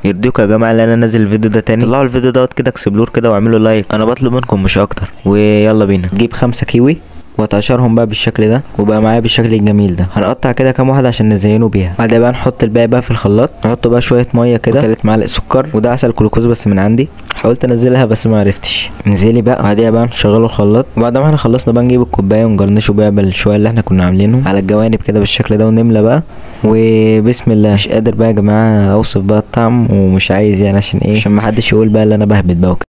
يرضيكم يا جماعه ان انا نازل الفيديو ده تاني طلعوا الفيديو دوت كده اكسبلور كده واعملوا لايك انا بطلب منكم مش اكتر ويلا بينا نجيب خمسة كيوي واتقشرهم بقى بالشكل ده وبقى معايا بالشكل الجميل ده هنقطع كده كام واحده عشان نزينه بيها بعدها بقى نحط الباقي بقى في الخلاط نحط بقى شويه ميه كده وتلات معالق سكر وده عسل جلوكوز بس من عندي حاولت انزلها بس ما عرفتش انزلي بقى بعدها بقى نشغله الخلاط وبعد ما احنا خلصنا بقى نجيب الكوبايه ونجرنشه بقى بالشويه اللي احنا كنا عاملينه على الجوانب كده بالشكل ده ونملى بقى وبسم الله مش قادر بقى يا جماعه اوصف بقى الطعم ومش عايز يعني عشان ايه عشان محدش يقول بقى اللي انا بهبط بقى وكده.